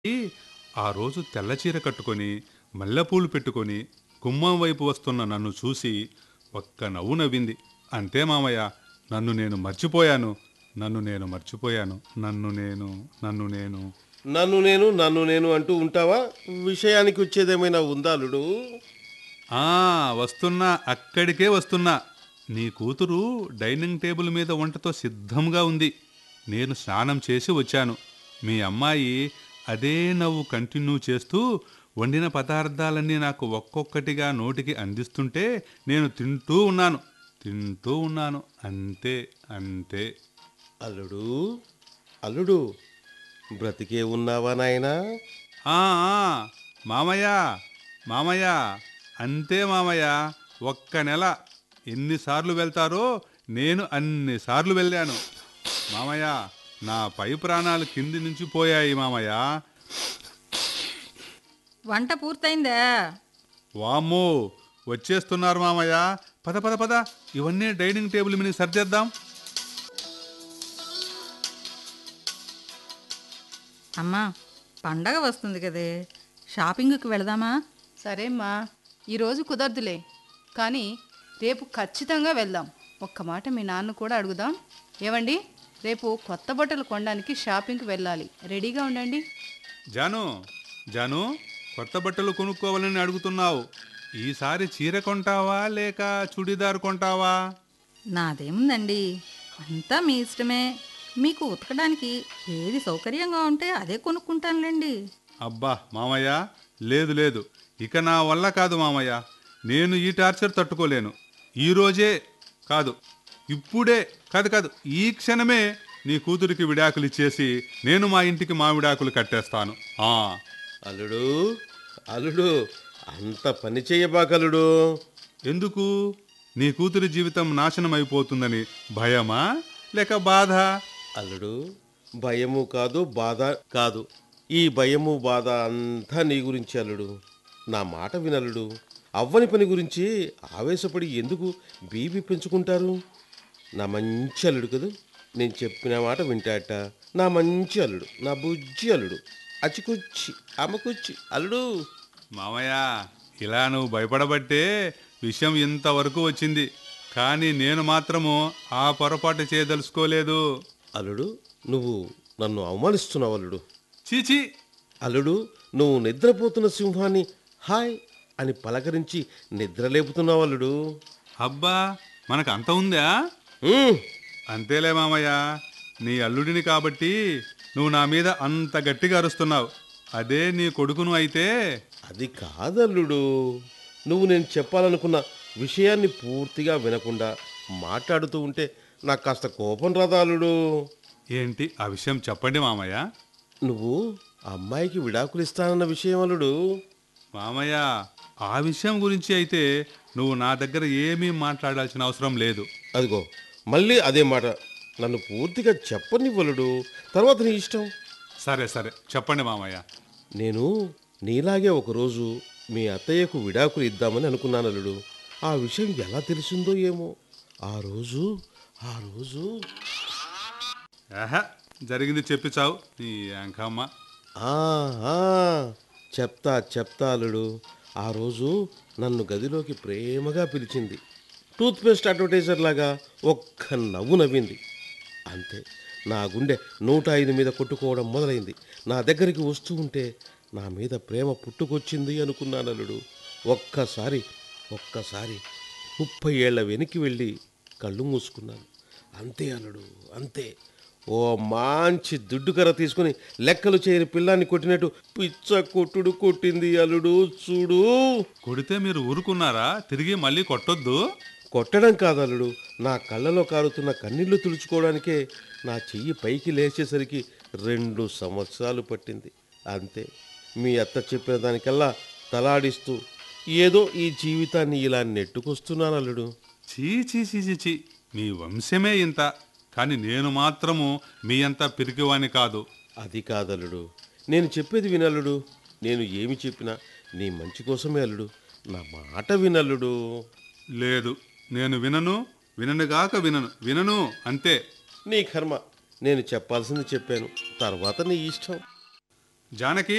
ఈ ఆ రోజు తెల్ల చీర కట్టుకొని మల్లెపూలు పెట్టుకొని గుమ్మం వైపు వస్తున్న నన్ను చూసి ఒక్క నవ్వు నవ్వింది అంతే మామయ్య నన్ను నేను మర్చిపోయాను నన్ను నేను మర్చిపోయాను నన్ను నేను నన్ను నేను నన్ను నేను నన్ను నేను అంటూ ఉంటావా విషయానికి వచ్చేదేమైనా ఉందా అల్లుడు ఆ వస్తున్నా అక్కడికే వస్తున్నా నీ కూతురు డైనింగ్ టేబుల్ మీద వంటతో సిద్ధంగా ఉంది నేను స్నానం చేసి వచ్చాను మీ అమ్మాయి అదే నవ్వు కంటిన్యూ చేస్తూ వండిన పదార్థాలన్నీ నాకు ఒక్కొక్కటిగా నోటికి అందిస్తుంటే నేను తింటూ ఉన్నాను తింటూ ఉన్నాను అంతే అంతే అల్లుడు అల్లుడు బ్రతికే ఉన్నావా నాయనా ఆ, ఆ, మామయ్య మామయ్య అంతే మామయ్య ఒక్క నెల ఎన్నిసార్లు వెళ్తారో నేను అన్నిసార్లు వెళ్ళాను మామయ్య నా పై ప్రాణాలు కింది నుంచి పోయాయి మామయ్య వంట పూర్తయిందా వామ్మో వచ్చేస్తున్నారు మామయ్య పద పద పద ఇవన్నీ డైనింగ్ టేబుల్ మీద సర్దేద్దాం అమ్మా పండగ వస్తుంది కదే షాపింగ్కి వెళదామా సరేమ్మా ఈరోజు కుదరదులే కానీ రేపు ఖచ్చితంగా వెళ్దాం ఒక్క మాట మీ నాన్న కూడా అడుగుదాం ఏమండి రేపు కొత్త బట్టలు కొనడానికి షాపింగ్కి వెళ్ళాలి రెడీగా ఉండండి జాను జాను కొత్త బట్టలు కొనుక్కోవాలని అడుగుతున్నావు ఈసారి చీర కొంటావా లేక చుడిదార్ కొంటావా నాదేముందండి అంతా మీ ఇష్టమే మీకు ఉతకడానికి ఏది సౌకర్యంగా ఉంటే అదే కొనుక్కుంటానులేండి అబ్బా మామయ్య లేదు లేదు ఇక నా వల్ల కాదు మామయ్య నేను ఈ టార్చర్ తట్టుకోలేను ఈ రోజే కాదు ఇప్పుడే కాదు కాదు ఈ క్షణమే నీ కూతురికి విడాకులు ఇచ్చేసి నేను మా ఇంటికి మా విడాకులు కట్టేస్తాను ఆ అల్లుడు అల్లుడు అంత పని చేయబాకలుడు ఎందుకు నీ కూతురి జీవితం నాశనం అయిపోతుందని భయమా లేక బాధ అల్లుడు భయము కాదు బాధ కాదు ఈ భయము బాధ అంతా నీ గురించి అల్లుడు నా మాట వినల్లుడు అవ్వని పని గురించి ఆవేశపడి ఎందుకు బీపీ పెంచుకుంటారు నా మంచి అల్లుడు కదూ నేను చెప్పిన మాట వింటాట నా మంచి అల్లుడు నా బుజ్జి అల్లుడు అచికొచ్చి అమ్మకొచ్చి అల్లుడు మామయ్య ఇలా నువ్వు భయపడబట్టే విషయం ఇంతవరకు వచ్చింది కానీ నేను మాత్రము ఆ పొరపాటు చేయదలుచుకోలేదు అల్లుడు నువ్వు నన్ను అవమానిస్తున్నావు అల్లుడు చీచి అల్లుడు నువ్వు నిద్రపోతున్న సింహాన్ని హాయ్ అని పలకరించి నిద్రలేపుతున్నావు అల్లుడు అబ్బా మనకు అంత ఉందా ఉమ్, అంతేలే మామయ్య నీ అల్లుడిని కాబట్టి నువ్వు నా మీద అంత గట్టిగా అరుస్తున్నావు అదే నీ కొడుకును అయితే అది కాదల్లుడు నువ్వు నేను చెప్పాలనుకున్న విషయాన్ని పూర్తిగా వినకుండా మాట్లాడుతూ ఉంటే నాకు కాస్త కోపం రాదా అల్లుడు ఏంటి ఆ విషయం చెప్పండి మామయ్య నువ్వు ఆ అమ్మాయికి విడాకులు ఇస్తానన్న విషయం అల్లుడు మామయ్య ఆ విషయం గురించి అయితే నువ్వు నా దగ్గర ఏమీ మాట్లాడాల్సిన అవసరం లేదు అదిగో మళ్ళీ అదే మాట నన్ను పూర్తిగా చెప్పనివ్వలుడు తర్వాత నీ ఇష్టం సరే సరే చెప్పండి మామయ్య నేను నీలాగే ఒకరోజు మీ అత్తయ్యకు విడాకులు ఇద్దామని అనుకున్నాను అల్లుడు ఆ విషయం ఎలా తెలిసిందో ఏమో ఆ రోజు ఆ రోజు ఆహా జరిగింది చెప్పి చావు నీ యాంకమ్మ ఆ, ఆ, చెప్తా చెప్తా అల్లుడు ఆ రోజు నన్ను గదిలోకి ప్రేమగా పిలిచింది టూత్పేస్ట్ అడ్వర్టైజర్ లాగా ఒక్క నవ్వు నవ్వింది అంతే నా గుండె నూట ఐదు మీద కొట్టుకోవడం మొదలైంది నా దగ్గరికి వస్తూ ఉంటే నా మీద ప్రేమ పుట్టుకొచ్చింది అనుకున్నాను అల్లుడు ఒక్కసారి ఒక్కసారి ముప్పై ఏళ్ల వెనక్కి వెళ్ళి కళ్ళు మూసుకున్నాను అంతే అల్లుడు అంతే ఓ మంచి దుడ్డు కర్ర తీసుకుని లెక్కలు చేయని పిల్లాన్ని కొట్టినట్టు పిచ్చ కొట్టుడు కొట్టింది అల్లుడు చూడు కొడితే మీరు ఊరుకున్నారా తిరిగి మళ్ళీ కొట్టొద్దు కొట్టడం కాదు అల్లుడు నా కళ్ళలో కారుతున్న కన్నీళ్లు తుడుచుకోవడానికే నా చెయ్యి పైకి లేచేసరికి రెండు సంవత్సరాలు పట్టింది అంతే మీ అత్త చెప్పిన దానికల్లా తలాడిస్తూ ఏదో ఈ జీవితాన్ని ఇలా నెట్టుకొస్తున్నాను అల్లుడు చీ చీ చీ చీ చీ మీ వంశమే ఇంత కానీ నేను మాత్రము మీ అంత పిరికివాని కాదు అది కాదల్లుడు నేను చెప్పేది వినల్లుడు నేను ఏమి చెప్పినా నీ మంచి కోసమే అల్లుడు నా మాట వినల్లుడు లేదు నేను వినను విననుగాక వినను వినను అంతే నీ కర్మ నేను చెప్పాల్సింది చెప్పాను తర్వాత నీ ఇష్టం జానకి